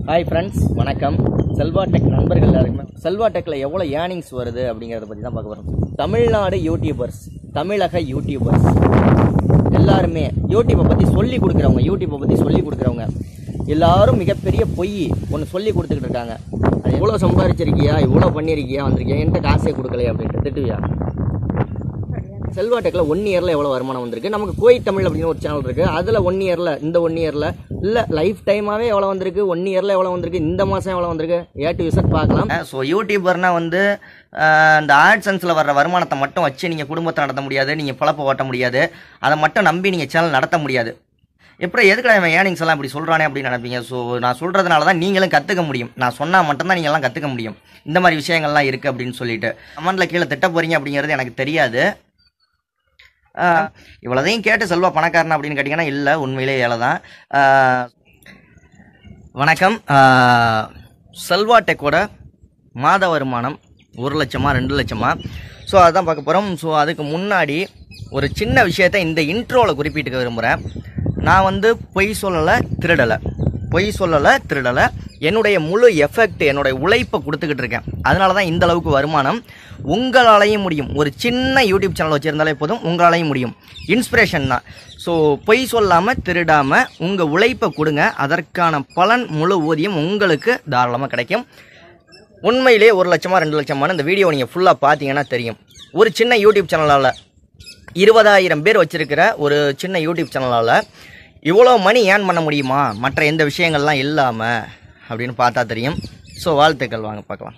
hi friends வணக்கம் Selva tech நண்பர்கள் எல்லாருக்குமே செல்வா டெக்கில் எவ்வளோ ஏர்னிங்ஸ் வருது அப்படிங்கிறத பற்றி தான் பார்க்க போகிறோம் தமிழ்நாடு யூடியூபர்ஸ் தமிழக யூடியூபர்ஸ் எல்லாருமே யூடியூப்பை பற்றி சொல்லி கொடுக்குறவங்க யூடியூப்பை பற்றி சொல்லி கொடுக்குறவங்க எல்லாரும் மிகப்பெரிய பொய் ஒன்று சொல்லி கொடுத்துக்கிட்டு இருக்காங்க அது எவ்வளோ சம்பாதிச்சிருக்கியா இவ்வளோ பண்ணியிருக்கியா வந்திருக்கியா என்கிட்ட காசே கொடுக்கலையா அப்படின்ட்டு திட்டுவியா செல்வா டெக்கில் ஒன் இயரில் எவ்வளோ வருமானம் வந்திருக்கு நமக்கு கோய் தமிழ் அப்படின்னு ஒரு சேனல் இருக்குது அதில் ஒன் இயரில் இந்த ஒன் இயரில் இல்லை லைஃப் டைமாகவே எவ்வளோ வந்திருக்கு ஒன் இயரில் எவ்வளோ வந்திருக்கு இந்த மாதம் எவ்வளோ வந்திருக்கு ஏ டு விசட் பார்க்கலாம் ஸோ யூடியூபர்னா வந்து அஹ், இந்த ஆட்சன்ஸில் வர்ற வருமானத்தை மட்டும் வச்சு நீங்கள் குடும்பத்தை நடத்த முடியாது நீங்கள் பழப்ப ஓட்ட முடியாது அதை மட்டும் நம்பி நீங்கள் சேனல் நடத்த முடியாது எப்படி எதுக்குடா இவன் ஏர்னிங்ஸ் எல்லாம் இப்படி சொல்கிறானே அப்படின்னு நினைப்பீங்க ஸோ நான் சொல்கிறதுனால தான் நீங்களும் கற்றுக்க முடியும் நான் சொன்னால் மட்டும்தான் நீங்கள் எல்லாம் கற்றுக்க முடியும் இந்த மாதிரி விஷயங்கள்லாம் இருக்குது அப்படின்னு சொல்லிட்டு கமெண்ட்டில் கீழே திட்ட போகிறீங்க அப்படிங்கிறது எனக்கு தெரியாது ஆஹ், இவ்வளோதையும் கேட்டு செல்வா பணக்காரன் அப்படின்னு கேட்டிங்கன்னா இல்லை உண்மையிலே ஏழை தான் ஆஹ், வணக்கம் ஆஹ், செல்வா டெக்கோட மாத வருமானம் ஒரு லட்சமா ரெண்டு லட்சமா ஸோ அதான் பார்க்க போகிறோம் ஸோ அதுக்கு முன்னாடி ஒரு சின்ன விஷயத்தை இந்த இன்ட்ரோவில் குறிப்பிட்டுக்க விரும்புகிறேன் நான் வந்து பொய் சொல்லலை திருடலை பொய் சொல்லலை திருடலை என்னுடைய முழு எஃபெக்ட் என்னுடைய உழைப்பை கொடுத்துக்கிட்டு இருக்கேன் அதனால தான் இந்த அளவுக்கு வருமானம் உங்களாலையும் முடியும் ஒரு சின்ன யூடியூப் சேனல் வச்சுருந்தாலே போதும் உங்களாலையும் முடியும் இன்ஸ்பிரேஷன் தான் ஸோ பொய் சொல்லாமல் திருடாமல் உங்கள் உழைப்பை கொடுங்க அதற்கான பலன் முழு ஊதியம் உங்களுக்கு தாராளமாக கிடைக்கும் உண்மையிலே ஒரு லட்சமா ரெண்டு லட்சமான இந்த வீடியோ நீங்கள் ஃபுல்லாக பார்த்தீங்கன்னா தெரியும் ஒரு சின்ன யூடியூப் சேனலால் இருபதாயிரம் பேர் வச்சிருக்கிற ஒரு சின்ன யூடியூப் சேனலால் இவ்வளோ மணி ஏர்ன் பண்ண முடியுமா மற்ற எந்த விஷயங்கள்லாம் இல்லாமல் அப்படின்னு பார்த்தா தெரியும் ஸோ வாழ்த்துக்கள் வாங்க பார்க்கலாம்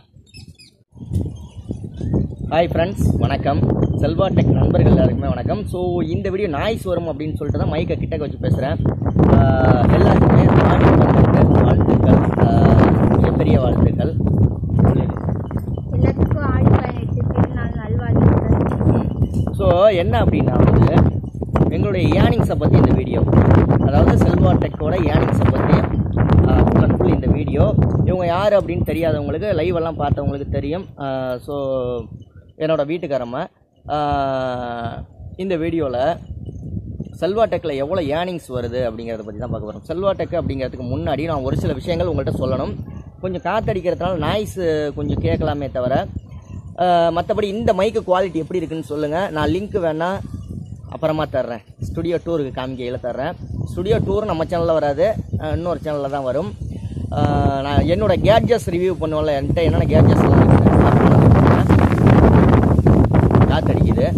ஹாய் ஃப்ரெண்ட்ஸ் வணக்கம் செல்வா டெக் நண்பர்கள் எல்லாருக்குமே வணக்கம் ஸோ இந்த வீடியோ நாய்ஸ் வரும் அப்படின்னு சொல்லிட்டு தான் மைக்கை கிட்டக்க வச்சு பேசுகிறேன் எல்லாருக்குமே ஆடி பதினெட்டு வாழ்த்துக்கள் ஆஹ், மிகப்பெரிய வாழ்த்துக்கள் எல்லாத்துக்கும் ஆடி பதினெட்டு திருநாள் நல்வாழ்த்துக்கள் ஸோ என்ன அப்படின்னா வந்து எங்களுடைய ஏர்னிங்ஸை பற்றி இந்த வீடியோ அதாவது செல்வா டெக்கோட ஏர்னிங்ஸை பற்றி ஃபுல் அண்ட் ஃபுல் இந்த வீடியோ இவங்க யார் அப்படின்னு தெரியாதவங்களுக்கு லைவ் எல்லாம் பார்த்தவங்களுக்கு தெரியும் ஸோ என்னோட வீட்டுக்காரம்மா ஆஹ், இந்த வீடியோவில் செல்வா டெக்கில் எவ்வளோ ஏர்னிங்ஸ் வருது அப்படிங்கிறத பற்றி தான் பார்க்க போகிறோம் செல்வா டெக் அப்படிங்கிறதுக்கு முன்னாடி நான் ஒரு சில விஷயங்கள் உங்கள்கிட்ட சொல்லணும் கொஞ்சம் காத்தடிக்கிறதுனால நாய்ஸ் கொஞ்சம் கேட்கலாமே தவிர மற்றபடி இந்த மைக்கு குவாலிட்டி எப்படி இருக்குன்னு சொல்லுங்கள் நான் லிங்க் வேணால் அப்புறமா தர்றேன் ஸ்டுடியோ டூருக்கு காமிக்கையில் தர்றேன் ஸ்டுடியோ டூர் நம்ம சேனலில் வராது அஹ், இன்னொரு சேனலில் தான் வரும் அஹ், நான் என்னோட கேட்ஜஸ் ரிவ்யூ பண்ணுவேன்ல என்கிட்ட என்னென்ன கேட்ஜஸ் காத்தடிக்குது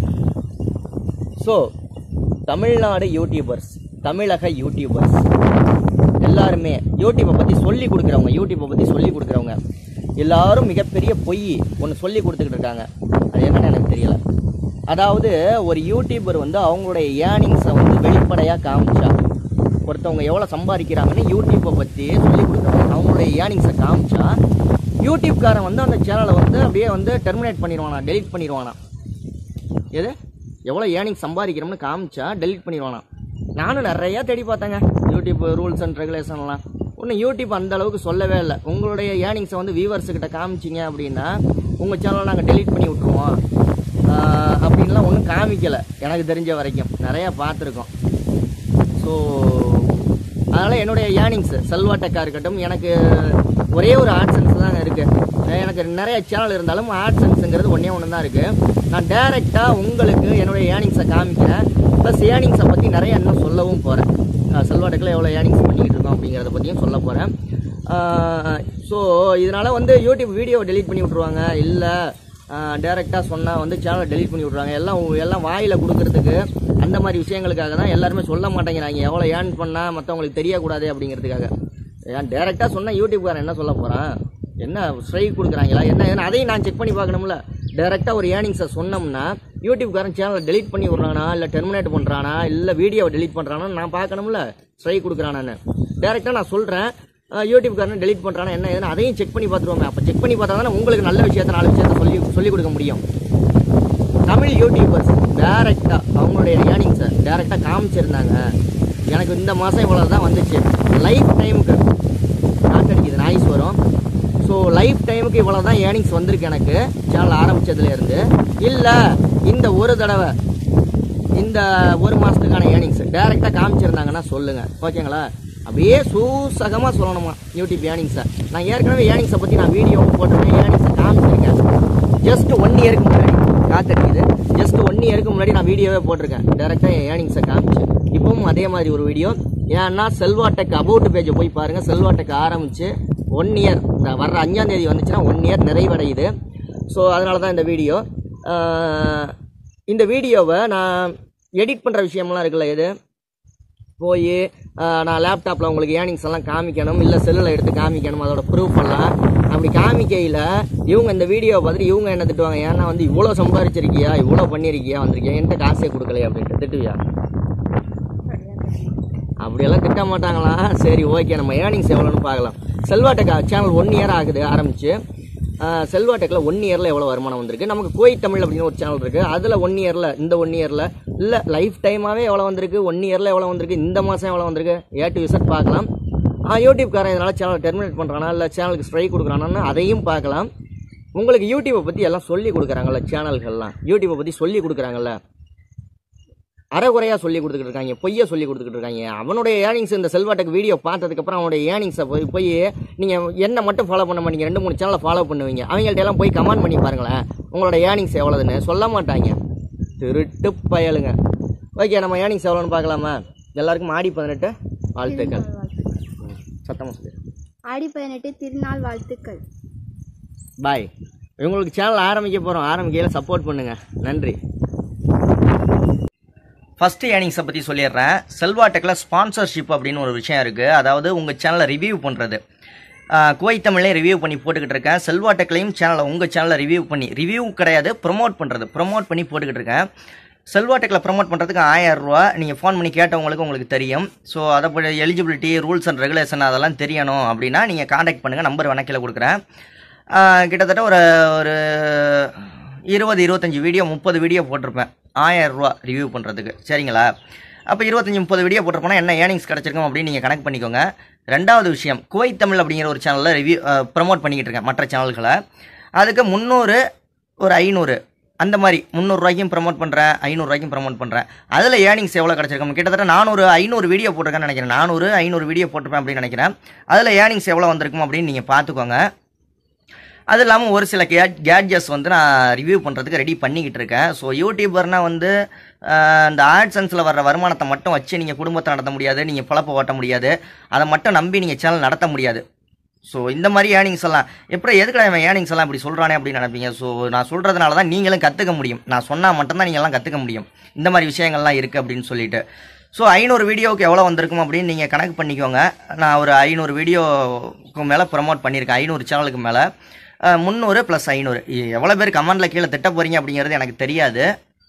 ஸோ தமிழ்நாடு யூடியூபர்ஸ் தமிழக யூடியூபர்ஸ் எல்லாருமே யூடியூப்பை பற்றி சொல்லி கொடுக்குறவங்க யூடியூப்பை பற்றி சொல்லி கொடுக்குறவங்க எல்லாரும் மிகப்பெரிய பொய் ஒன்று சொல்லி கொடுத்துக்கிட்டு இருக்காங்க அது என்னன்னு எனக்கு தெரியல அதாவது ஒரு யூடியூபர் வந்து அவங்களுடைய ஏர்னிங்ஸை வந்து வெளிப்படையாக காமிச்சா ஒருத்தவங்க எவ்வளோ சம்பாதிக்கிறாங்கன்னு யூடியூப்பை பற்றி சொல்லி கொடுக்குறவங்க அவங்களுடைய ஏர்னிங்ஸை காமிச்சா யூடியூப்காரன் வந்து அந்த சேனலை வந்து அப்படியே வந்து டெர்மினேட் பண்ணிடுவானா டெலீட் பண்ணிடுவானா எது எவ்வளோ ஏர்னிங் சம்பாதிக்கிறோம்னு காமிச்சா டெலிட் பண்ணிடுவானா நானும் நிறையா தேடி பார்த்தேங்க யூடியூப் ரூல்ஸ் அண்ட் ரெகுலேஷன்லாம் ஒன்றும் யூடியூப் அந்த அளவுக்கு சொல்லவே இல்லை உங்களுடைய ஏர்னிங்ஸை வந்து வியூவர்ஸுக்கிட்ட காமிச்சிங்க அப்படின்னா உங்கள் சேனலை நாங்கள் டெலீட் பண்ணி விட்ருவோம் ஆஹ் அப்படின்லாம் ஒன்றும் காமிக்கலை எனக்கு தெரிஞ்ச வரைக்கும் நிறையா பார்த்துருக்கோம் ஸோ அதனால் என்னுடைய ஏர்னிங்ஸ் செல்வா டெக்காக இருக்கட்டும் எனக்கு ஒரே ஒரு ஆட்சன்ஸ் தான் இருக்குது எனக்கு நிறைய சேனல் இருந்தாலும் ஆட்சன்ஸுங்கிறது ஒன்றே ஒன்று தான் இருக்குது நான் டைரெக்டாக உங்களுக்கு என்னுடைய ஏர்னிங்ஸை காமிக்கிறேன் ப்ளஸ் ஏர்னிங்ஸை பற்றி நிறைய இன்னும் சொல்லவும் போகிறேன் செல்வா டெக்கில் எவ்வளோ ஏர்னிங்ஸ் பண்ணிக்கிட்டு இருக்கோம் அப்படிங்கிறத பற்றியும் சொல்ல போகிறேன் ஸோ இதனால் வந்து யூடியூப் வீடியோ டெலீட் பண்ணி விட்ருவாங்க இல்லை டேரெக்டாக சொன்னால் வந்து சேனலை டெலீட் பண்ணி விட்ருவாங்க எல்லாம் எல்லாம் வாயில் கொடுக்கறதுக்கு அந்த மாதிரி விஷயங்களுக்காக தான் எல்லாருமே சொல்ல மாட்டேங்கிறாங்க எவ்வளோ ஏர்ன் பண்ணால் மற்றவங்களுக்கு தெரியக்கூடாது அப்படிங்கிறதுக்காக ஏன் டேரெக்டாக சொன்னால் யூடியூப்காரன் என்ன சொல்ல போகிறான் என்ன ஸ்ட்ரைக் கொடுக்குறாங்களா என்ன ஏன்னா அதையும் நான் செக் பண்ணி பார்க்கணும்ல டேரெக்டாக ஒரு ஏர்னிங்ஸை சொன்னோம்னா யூடியூப்காரன் சேனலை டெலீட் பண்ணி விட்றானா இல்லை டெர்மினேட் பண்ணுறானா இல்லை வீடியோவை டெலீட் பண்ணுறானா நான் பார்க்கணும்ல ஸ்ட்ரைக் கொடுக்குறானான்னு டேரெக்டாக நான் சொல்கிறேன் யூடியூப்காரன் டெலீட் பண்ணுறானா என்ன ஏதுன்னு அதையும் செக் பண்ணி பார்த்துருவோமே அப்போ செக் பண்ணி பார்த்தா தானே உங்களுக்கு நல்ல விஷயத்த நாலு விஷயத்த சொல்லி சொல்லிக் கொடுக்க முடியும் தமிழ் யூடியூபர்ஸ் டேரெக்டாக அவங்களுடைய ஏர்னிங்ஸை டேரெக்டாக காமிச்சிருந்தாங்க எனக்கு இந்த மாதம் இவ்வளோ தான் வந்துச்சு லைஃப் டைமுக்கு காத்தடிக்குது நாய்ஸ் வரும் ஸோ லைஃப் டைமுக்கு இவ்வளோ தான் ஏர்னிங்ஸ் வந்திருக்கு எனக்கு சேனல் ஆரம்பித்ததுலேருந்து இல்லை இந்த ஒரு தடவை இந்த ஒரு மாதத்துக்கான ஏர்னிங்ஸ் டேரெக்டாக காமிச்சிருந்தாங்கன்னா சொல்லுங்கள் ஓகேங்களா அப்படியே சூசகமாக சொல்லணுமா யூடியூப் ஏர்னிங்ஸை நான் ஏற்கனவே ஏர்னிங்ஸை பற்றி நான் வீடியோ போட்டிருக்கேன் ஏர்னிங்ஸை காமிச்சிருக்கேன் ஜஸ்ட் ஒன் இயருக்கு முன்னாடி காத்தடிக்குது ஜஸ்ட் ஒன் இயருக்கு முன்னாடி நான் வீடியோவே போட்டிருக்கேன் டேரெக்டாக என் ஏர்னிங்ஸை காமிச்சு இப்பவும் அதே மாதிரி ஒரு வீடியோ ஏன்னா செல்வா டெக் அபவுட் பேஜை போய் பாருங்கள் செல்வா டெக் ஆரம்பித்து ஒன் இயர் வர்ற அஞ்சாம் தேதி வந்துச்சுன்னா ஒன் இயர் நிறைவடையுது ஸோ அதனால தான் இந்த வீடியோ இந்த வீடியோவை நான் எடிட் பண்ணுற விஷயம்லாம் இருக்குல்ல இது போய் நான் லேப்டாப்பில் உங்களுக்கு ஏர்னிங்ஸ் எல்லாம் காமிக்கணும் இல்லை செல்லில் எடுத்து காமிக்கணும் அதோட ப்ரூஃப் எல்லாம் அப்படி காமிக்கையில் இவங்க இந்த வீடியோவை பார்த்துட்டு இவங்க என்ன திட்டுவாங்க ஏன்னா வந்து இவ்வளோ சம்பாரிச்சிருக்கியா இவ்வளோ பண்ணியிருக்கியா வந்திருக்கியா என்கிட்ட காசே கொடுக்கலையே அப்படின்ட்டு திட்டுவியா அப்படியெல்லாம் திட்ட மாட்டாங்களா சரி ஓகே நம்ம ஏர்னிங்ஸ் எவ்வளோன்னு பார்க்கலாம் Selva tech channel one year ஆகுது ஆரம்பிச்சு ஆஹ் செல்வா டெக்கில் ஒன் இயரில் எவ்வளோ வருமானம் வந்திருக்கு நமக்கு கோய் தமிழ் அப்படின்னு ஒரு சேனல் இருக்குது அதில் ஒன் இயரில் இந்த ஒன் இயரில் இல்லை லைஃப் டைமாகவே எவ்வளோ வந்திருக்கு ஒன் இயரில் எவ்வளோ வந்திருக்கு இந்த மாதம் எவ்வளோ வந்திருக்கு ஏ டு விசட் பார்க்கலாம் யூடியூப்காரன் இதனால் சேனலை டெர்மினேட் பண்ணுறானா இல்லை சேனலுக்கு ஸ்ட்ரைக் கொடுக்குறானான்னு அதையும் பார்க்கலாம் உங்களுக்கு யூடியூப்பை பற்றி எல்லாம் சொல்லி கொடுக்குறாங்கல்ல சேனல்கள்லாம் யூடியூப்பை பற்றி சொல்லி கொடுக்குறாங்கல்ல அறகுறையாக சொல்லி கொடுத்துக்கிட்டு இருக்காங்க பொய்யை சொல்லி கொடுத்துக்கிட்டு இருக்காங்க அவனுடைய ஏர்னிங்ஸ் இந்த செல்வாட்டுக்கு வீடியோ பார்த்ததுக்கப்புறம் அவனுடைய ஏர்னிங்ஸை போய் போய் நீங்கள் என்ன மட்டும் ஃபாலோ பண்ண மாட்டீங்க ரெண்டு மூணு சேனலை ஃபாலோ பண்ணுவீங்க அவங்கள்ட்ட எல்லாம் போய் கமெண்ட் பண்ணி பாருங்களேன் உங்களோட ஏர்னிங்ஸ் எவ்வளோதுன்னு சொல்ல மாட்டாங்க திருட்டு பயலுங்க ஓகே நம்ம ஏர்னிங்ஸ் எவ்வளோன்னு பார்க்கலாமா எல்லாருக்கும் ஆடி பதினெட்டு வாழ்த்துக்கள் சத்தமாக சொல்லு ஆடி பதினெட்டு திருநாள் வாழ்த்துக்கள் பாய் இவங்களுக்கு சேனல் ஆரம்பிக்க போகிறோம் ஆரம்பிக்கையில் சப்போர்ட் பண்ணுங்கள் நன்றி ஃபஸ்ட்டு ஏர்னிங்ஸை பற்றி சொல்லிடுறேன் செல்வா டெக்கில் ஸ்பான்சர்ஷிப் அப்படின்னு ஒரு விஷயம் இருக்குது அதாவது உங்கள் சேனலை ரிவ்யூ பண்ணுறது கோய் தமிழ்லையும் ரிவ்யூ பண்ணி போட்டுக்கிட்டு இருக்கேன் செல்வா டெக்லையும் சேனலை உங்கள் சேனலை ரிவ்யூ பண்ணி ரிவ்யூ கிடையாது ப்ரொமோட் பண்ணுறது ப்ரொமோட் பண்ணி போட்டுக்கிட்டு இருக்கேன் செல்வா டெக்கில் ப்ரொமோட் பண்ணுறதுக்கு ஆயிரம் ரூபா நீங்கள் ஃபோன் பண்ணி கேட்டவங்களுக்கு உங்களுக்கு தெரியும் ஸோ அதை பற்றி எலிஜிபிலிட்டி ரூல்ஸ் அண்ட் ரெகுலேஷன் அதெல்லாம் தெரியணும் அப்படின்னா நீங்கள் காண்டாக்ட் பண்ணுங்கள் நம்பர் வேணா கீழே கொடுக்குறேன் ஆஹ் கிட்டத்தட்ட ஒரு ஒரு இருபது இருபத்தஞ்சி வீடியோ முப்பது வீடியோ போட்டிருப்பேன் ஆயிரம் ரூபா ரிவ்யூ பண்ணுறதுக்கு சரிங்களா அப்போ இருபத்தஞ்சி முப்பது வீடியோ போட்டிருப்போனா என்ன ஏர்னிங்ஸ் கிடச்சிருக்கும் அப்படின்னு நீங்கள் கணக்கு பண்ணிக்கோங்க ரெண்டாவது விஷயம் குவைத் தமிழ் அப்படிங்கிற ஒரு சேனலில் ரிவ்யூ ப்ரமோட் பண்ணிக்கிட்டு இருக்கேன் மற்ற சேனல்களை அதுக்கு முந்நூறு ஒரு ஐநூறு அந்த மாதிரி முந்நூறுரூவாய்க்கும் ப்ரமோட் பண்ணுறேன் ஐநூறுரூவாய்க்கும் ப்ரமோட் பண்ணுறேன் அதில் ஏர்னிங்ஸ் எவ்வளோ கிடச்சிருக்கும் கிட்டத்தட்ட நானூறு ஐநூறு வீடியோ போட்டிருக்கேன்னு நினைக்கிறேன் நானூறு ஐநூறு வீடியோ போட்டிருப்பேன் அப்படின்னு நினைக்கிறேன் அதில் ஏர்னிங்ஸ் எவ்வளோ வந்திருக்கும் அப்படின்னு நீங்கள் பார்த்துக்கோங்க அது இல்லாமல் ஒரு சில கே கேட்ஜஸ் வந்து நான் ரிவ்யூ பண்ணுறதுக்கு ரெடி பண்ணிக்கிட்டு இருக்கேன் ஸோ யூடியூபர்னால் வந்து ஆஹ், இந்த ஆட்சன்ஸில் வர்ற வருமானத்தை மட்டும் வச்சு நீங்கள் குடும்பத்தை நடத்த முடியாது நீங்கள் பழப்ப ஓட்ட முடியாது அதை மட்டும் நம்பி நீங்கள் சேனல் நடத்த முடியாது ஸோ இந்த மாதிரி ஏர்னிங்ஸ் எல்லாம் எப்படி எதுக்கு இவன் ஏர்னிங்ஸ் எல்லாம் இப்படி சொல்கிறானே அப்படின்னு நினைப்பீங்க ஸோ நான் சொல்கிறதுனால தான் நீங்களும் கற்றுக்க முடியும் நான் சொன்னால் மட்டும்தான் நீங்கள் எல்லாம் கற்றுக்க முடியும் இந்த மாதிரி விஷயங்கள்லாம் இருக்குது அப்படின்னு சொல்லிட்டு ஸோ ஐநூறு வீடியோவுக்கு எவ்வளோ வந்திருக்கும் அப்படின்னு நீங்கள் கணக்கு பண்ணிக்கோங்க நான் ஒரு ஐநூறு வீடியோக்கு மேலே ப்ரமோட் பண்ணியிருக்கேன் ஐநூறு சேனலுக்கு மேலே முந்நூறு ப்ளஸ் ஐநூறு எவ்வளோ பேர் கமெண்டில் கீழே திட்ட போகிறீங்க அப்படிங்கிறது எனக்கு தெரியாது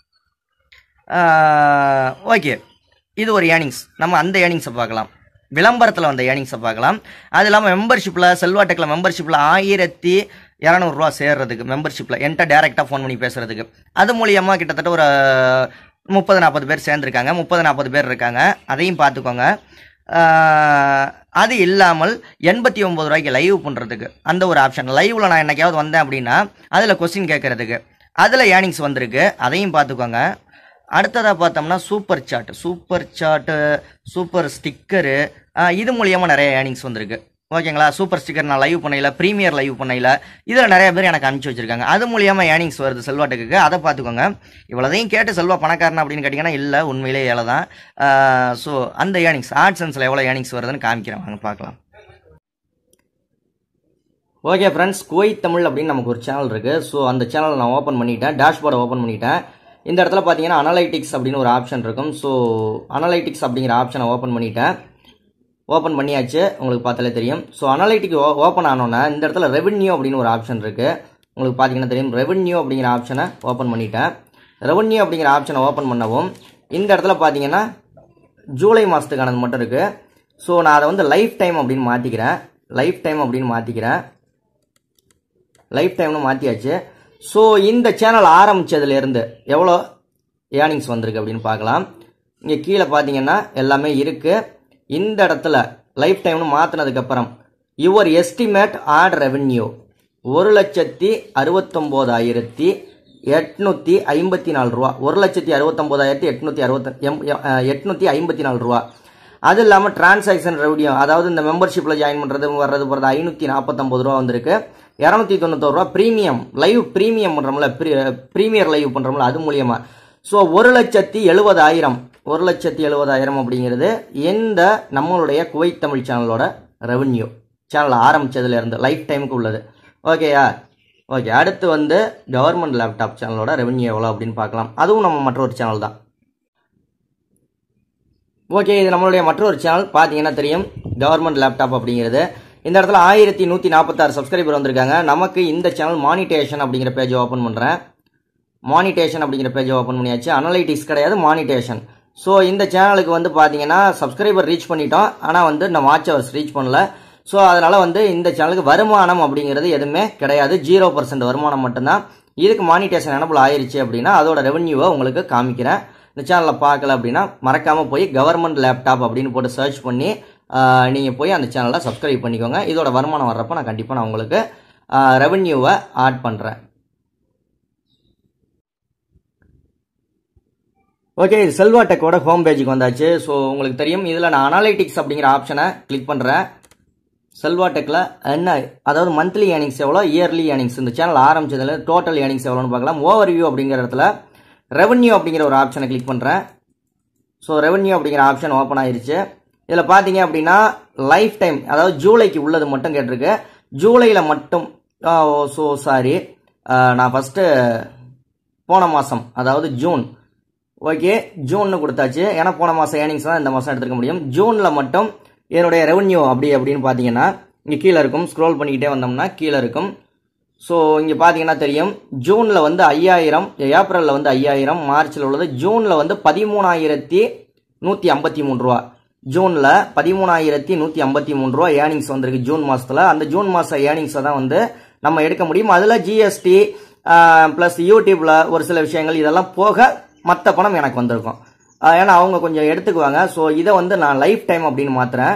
ஓகே இது ஒரு ஏர்னிங்ஸ் நம்ம அந்த ஏர்னிங்ஸை பார்க்கலாம் விளம்பரத்தில் வந்த ஏர்னிங்ஸை பார்க்கலாம் அது இல்லாமல் மெம்பர்ஷிப்பில் செல்வா டெக்கில் மெம்பர்ஷிப்பில் ஆயிரத்தி இரநூறுவா சேர்றதுக்கு மெம்பர்ஷிப்பில் என்கிட்ட டேரெக்டாக ஃபோன் பண்ணி பேசுகிறதுக்கு அது மூலியமாக கிட்டத்தட்ட ஒரு முப்பது நாற்பது பேர் சேர்ந்துருக்காங்க முப்பது நாற்பது பேர் இருக்காங்க அதையும் பார்த்துக்கோங்க ஆஹ், அது இல்லாமல் எண்பத்தி ஒம்பது ரூபாய்க்கு லைவ் பண்ணுறதுக்கு அந்த ஒரு ஆப்ஷன் லைவில் நான் என்னைக்காவது வந்தேன் அப்படின்னா அதில் கொஸ்டின் கேட்குறதுக்கு அதில் ஏர்னிங்ஸ் வந்திருக்கு அதையும் பார்த்துக்கோங்க அடுத்ததாக பார்த்தோம்னா super chat super chat super sticker இது மூலியமாக நிறைய ஏர்னிங்ஸ் வந்திருக்கு ஓகேங்களா சூப்பர் ஸ்டிக்கர் நான் லைவ் பண்ணையில் ப்ரீமியர் லைவ் பண்ணையில் இதில் நிறைய பேர் எனக்கு அனுப்பிச்சி வச்சிருக்காங்க அது மூலியமாக ஏர்னிங்ஸ் வருது செல்வாட்டுக்கு அதை பார்த்துக்கோங்க இவ்வளோதையும் கேட்டு செல்வா பணக்காரன் அப்படின்னு கேட்டிங்கன்னா இல்லை உண்மையிலே ஏழை தான் ஸோ அந்த ஏர்னிங்ஸ் ஆர்ட்ஸ் சென்ஸில் எவ்வளோ ஏர்னிங்ஸ் வருதுன்னு காமிக்கிறேன் வாங்க பார்க்கலாம் ஓகே ஃப்ரெண்ட்ஸ் குவைத் தமிழ் அப்படின்னு நமக்கு ஒரு சேனல் இருக்குது ஸோ அந்த சேனலை நான் ஓப்பன் பண்ணிட்டேன் டேஷ்போர்டை ஓப்பன் பண்ணிட்டேன் இந்த இடத்துல பார்த்தீங்கன்னா அனலைட்டிக்ஸ் அப்படின்னு ஒரு ஆப்ஷன் இருக்கும் ஸோ அனலைட்டிக்ஸ் அப்படிங்கிற ஆப்ஷனை ஓப்பன் பண்ணிட்டேன் ஓப்பன் பண்ணியாச்சு உங்களுக்கு பார்த்தாலே தெரியும் ஸோ அனலைட்டிக் ஓப்பன் ஆனோன்னே இந்த இடத்துல ரெவென்யூ அப்படின்னு ஒரு ஆப்ஷன் இருக்குது உங்களுக்கு பார்த்தீங்கன்னா தெரியும் ரெவென்யூ அப்படிங்கிற ஆப்ஷனை ஓப்பன் பண்ணிட்டேன் ரெவென்யூ அப்படிங்கிற ஆப்ஷனை ஓப்பன் பண்ணவும் இந்த இடத்துல பார்த்தீங்கன்னா ஜூலை மாதத்துக்கானது மட்டும் இருக்குது ஸோ நான் அதை வந்து லைஃப் டைம் அப்படின்னு மாற்றிக்கிறேன் லைஃப் டைம் அப்படின்னு மாற்றிக்கிறேன் லைஃப் டைம்னு மாற்றியாச்சு ஸோ இந்த சேனல் ஆரம்பித்ததுலேருந்து எவ்வளோ ஏர்னிங்ஸ் வந்திருக்கு அப்படின்னு பார்க்கலாம் இங்கே கீழே பார்த்தீங்கன்னா எல்லாமே இருக்குது இந்த இடத்துல லைஃப் டைம்னு மாற்றினதுக்கப்புறம் யுவர் எஸ்டிமேட் ஆட் ரெவென்யூ ஒரு லட்சத்தி அறுபத்தொம்போதாயிரத்தி எட்நூற்றி ஐம்பத்தி நாலு ரூபா ஒரு லட்சத்தி அறுபத்தொம்போதாயிரத்தி எட்நூற்றி அறுபத்தி எம் எட்நூற்றி ஐம்பத்தி நாலு ரூபா அது இல்லாமல் டிரான்சாக்ஷன் ரெவன்யூ அதாவது இந்த மெம்பர்ஷிப்பில் ஜாயின் பண்ணுறது வர்றது போகிறது ஐநூற்றி நாற்பத்தொம்பது ரூபா வந்திருக்கு இரநூத்தி தொண்ணூத்தோரு ரூபா ப்ரீமியம் லைவ் ப்ரீமியம் பண்ணுறோம்ல ப்ரீமியர் லைவ் பண்ணுறோம்ல அது மூலியமா ஸோ ஒரு லட்சத்தி எழுபதாயிரம் ஒரு லட்சத்தி எழுபதாயிரம் அப்படிங்கிறது எந்த நம்மளுடைய குவைத் தமிழ் சேனலோட ரெவன்யூ சேனல் ஆரம்பிச்சதுல இருந்து லைஃப் டைமுக்கு உள்ளது ஓகேயா ஓகே அடுத்து வந்து கவர்மெண்ட் லேப்டாப் சேனலோட ரெவன்யூ எவ்வளோ அப்படின்னு பார்க்கலாம் அதுவும் நம்ம மற்றொரு சேனல் தான் ஓகே இது நம்மளுடைய மற்றொரு சேனல் பார்த்தீங்கன்னா தெரியும் கவர்மெண்ட் லேப்டாப் அப்படிங்கிறது இந்த இடத்துல ஆயிரத்தி நூற்றி நாற்பத்தாறு சப்ஸ்கிரைபர் வந்திருக்காங்க நமக்கு இந்த சேனல் மானிட்டேஷன் அப்படிங்கிற பேஜ் ஓப்பன் பண்ணுறேன் மானிட்டேஷன் அப்படிங்கிற பேஜ் ஓப்பன் பண்ணியாச்சு அனலைட்டிக்ஸ் கிடையாது மானிட்டேஷன் ஸோ இந்த சேனலுக்கு வந்து பார்த்தீங்கன்னா சப்ஸ்கிரைபர் ரீச் பண்ணிட்டோம் ஆனால் வந்து நம்ம வாட்ச் ஹவர்ஸ் ரீச் பண்ணல ஸோ அதனால் வந்து இந்த சேனலுக்கு வருமானம் அப்படிங்கிறது எதுவுமே கிடையாது ஜீரோ பர்சன்ட் வருமானம் மட்டும்தான் இதுக்கு மானிட்டேஷன் எனபிள் ஆயிருச்சு அப்படின்னா அதோட ரெவன்யூவை உங்களுக்கு காமிக்கிறேன் இந்த சேனலில் பார்க்கல அப்படின்னா மறக்காமல் போய் கவர்மெண்ட் லேப்டாப் அப்படின்னு போட்டு சர்ச் பண்ணி நீங்கள் போய் அந்த சேனலை சப்ஸ்கிரைப் பண்ணிக்கோங்க இதோட வருமானம் வர்றப்போ நான் கண்டிப்பாக நான் உங்களுக்கு ரெவன்யூவை ஆட் பண்ணுறேன் ஓகே இது செல்வா டெக்கோட ஹோம் பேஜுக்கு வந்தாச்சு ஸோ உங்களுக்கு தெரியும் இதில் நான் அனாலிட்டிக்ஸ் அப்படிங்கிற ஆப்ஷனை கிளிக் பண்ணுறேன் செல்வா டெக்கில் என்ன அதாவது மந்த்லி ஏர்னிங்ஸ் எவ்வளோ இயர்லி ஏர்னிங்ஸ் இந்த சேனல் ஆரம்பிச்சதுல டோட்டல் ஏர்னிங்ஸ் எவ்வளோன்னு பார்க்கலாம் ஓவர் வியூ அப்படிங்கிற இடத்துல ரெவன்யூ அப்படிங்கிற ஒரு ஆப்ஷனை கிளிக் பண்ணுறேன் ஸோ ரெவன்யூ அப்படிங்கிற ஆப்ஷன் ஓப்பன் ஆயிருச்சு இதில் பார்த்தீங்க அப்படின்னா லைஃப் டைம் அதாவது ஜூலைக்கு உள்ளது மட்டும் கேட்டிருக்கு ஜூலையில் மட்டும் ஸோ சாரி நான் ஃபஸ்ட்டு போன மாதம் அதாவது ஜூன் ஓகே ஜூன்னு கொடுத்தாச்சு ஏன்னா போன மாதம் ஏர்னிங்ஸ் தான் இந்த மாதம் எடுத்துக்க முடியும் ஜூனில் மட்டும் என்னுடைய ரெவன்யூ அப்படி அப்படின்னு பார்த்தீங்கன்னா இங்கே கீழே இருக்கும் ஸ்க்ரோல் பண்ணிக்கிட்டே வந்தோம்னா கீழே இருக்கும் ஸோ இங்கே பார்த்தீங்கன்னா தெரியும் ஜூனில் வந்து ஐயாயிரம் ஏப்ரலில் வந்து ஐயாயிரம் மார்ச்சில் உள்ளது ஜூனில் வந்து பதிமூணாயிரத்தி நூற்றி ஐம்பத்தி மூணு ரூபா ஜூனில் பதிமூணாயிரத்தி நூற்றி ஐம்பத்தி மூணு ரூபா ஏர்னிங்ஸ் வந்திருக்கு ஜூன் மாதத்தில் அந்த ஜூன் மாதம் ஏர்னிங்ஸை தான் வந்து நம்ம எடுக்க முடியும் அதில் ஜிஎஸ்டி ப்ளஸ் யூடியூப்பில் ஒரு சில விஷயங்கள் இதெல்லாம் போக மற்ற பணம் எனக்கு வந்திருக்கும் ஆஹ் ஏன்னா அவங்க கொஞ்சம் எடுத்துக்குவாங்க ஸோ இதை வந்து நான் லைஃப் டைம் அப்படின்னு மாத்துறேன்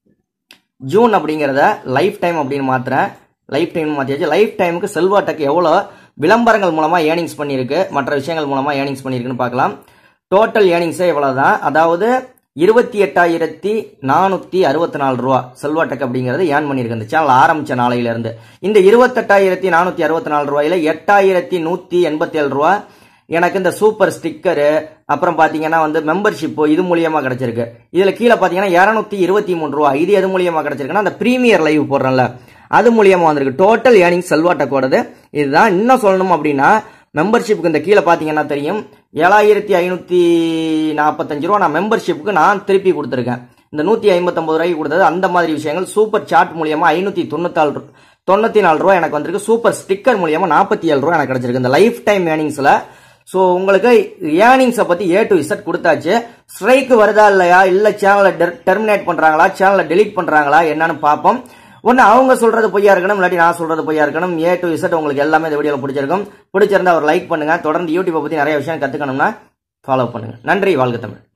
ஜூன் அப்படிங்கிறத லைஃப் டைம் அப்படின்னு மாத்துறேன் லைஃப் டைம் மாற்றியாச்சு லைஃப் டைமுக்கு செல்வா டெக் எவ்வளோ விளம்பரங்கள் மூலமாக ஏர்னிங்ஸ் பண்ணியிருக்கு மற்ற விஷயங்கள் மூலமாக ஏர்னிங்ஸ் பண்ணியிருக்குன்னு பார்க்கலாம் டோட்டல் ஏர்னிங்ஸே இவ்வளோ தான் அதாவது இருபத்தி எட்டாயிரத்தி நானூற்றி அறுபத்தி நாலு ரூபா செல்வா டெக் அப்படிங்கிறது ஏர்ன் பண்ணியிருக்கு இந்த சேனல் ஆரம்பித்த நாளையிலேருந்து இந்த இருபத்தெட்டாயிரத்தி நானூற்றி அறுபத்தி நாலு ரூபாயில எட்டாயிரத்தி நூற்றி எண்பத்தி ஏழு ரூபா எனக்கு இந்த சூப்பர் ஸ்டிக்கரு அப்புறம் பார்த்தீங்கன்னா வந்து மெம்பர்ஷிப்பு இது மூலியமாக கிடைச்சிருக்கு இதில் கீழே பார்த்தீங்கன்னா இரநூத்தி இருபத்தி மூணு ரூபா இது எது மூலியமாக கிடைச்சிருக்குன்னா அந்த ப்ரீமியர் லைவ் போடுறேன்ல அது மூலியமாக வந்திருக்கு டோட்டல் ஏர்னிங் செல்வாட்டக்கோடது இதுதான் இன்னும் சொல்லணும் அப்படின்னா மெம்பர்ஷிப்புக்கு இந்த கீழே பார்த்தீங்கன்னா தெரியும் ஏழாயிரத்தி ஐநூற்றி நாற்பத்தஞ்சு ரூபா நான் மெம்பர்ஷிப்புக்கு நான் திருப்பி கொடுத்துருக்கேன் இந்த நூற்றி ஐம்பத்தொம்பது ரூபாய்க்கு கொடுத்தது அந்த மாதிரி விஷயங்கள் சூப்பர் சாட் மூலியமாக ஐநூற்றி தொண்ணூத்தாலு ரூ- தொண்ணூற்றி நாலு ரூபா எனக்கு வந்திருக்கு சூப்பர் ஸ்டிக்கர் மூலியமாக நாற்பத்தி ஏழு ரூபா எனக்கு கிடைச்சிருக்கு இந்த லைஃப் டைம் ஏர்னிங்ஸில் ஸோ உங்களுக்கு ஏர்னிங்ஸை பற்றி ஏ டு இசட் கொடுத்தாச்சு ஸ்ட்ரைக்கு வருதா இல்லையா இல்லை சேனலை டெர்மினேட் பண்ணுறாங்களா சேனலை டெலீட் பண்ணுறாங்களா என்னன்னு பார்ப்போம் ஒன்று அவங்க சொல்றது பொய்யா இருக்கணும் இல்லாட்டி நான் சொல்றது பொய்யா இருக்கணும் ஏ டு இசட் உங்களுக்கு எல்லாமே இந்த வீடியோவில் பிடிச்சிருக்கும் பிடிச்சிருந்தா ஒரு லைக் பண்ணுங்க தொடர்ந்து யூடியூப்பை பற்றி நிறைய விஷயம் கற்றுக்கணும்னா ஃபாலோ பண்ணுங்க நன்றி வாழ்க தமிழ்